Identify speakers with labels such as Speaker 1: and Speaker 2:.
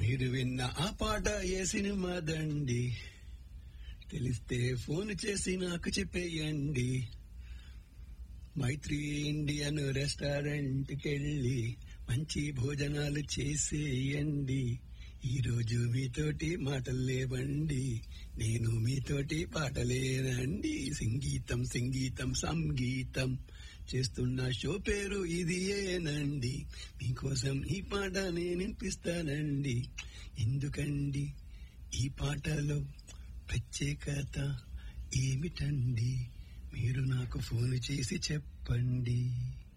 Speaker 1: మీరు విన్న ఆ పాట ఏ సినిమా దండి తెలిస్తే ఫోన్ చేసి నాకు చెప్పేయండి మైత్రి ఇండియన్ రెస్టారెంట్కి వెళ్ళి మంచి భోజనాలు చేసేయండి ఈ రోజు మీతోటి మాటలు లేవండి నేను మీతోటి పాటలేనండి సంగీతం సంగీతం సంగీతం చేస్తున్న షో పేరు ఇది ఏనండి మీకోసం ఈ పాట నేను వినిపిస్తానండి ఎందుకండి ఈ పాటలో ప్రత్యేకత ఏమిటండి మీరు నాకు ఫోన్ చేసి చెప్పండి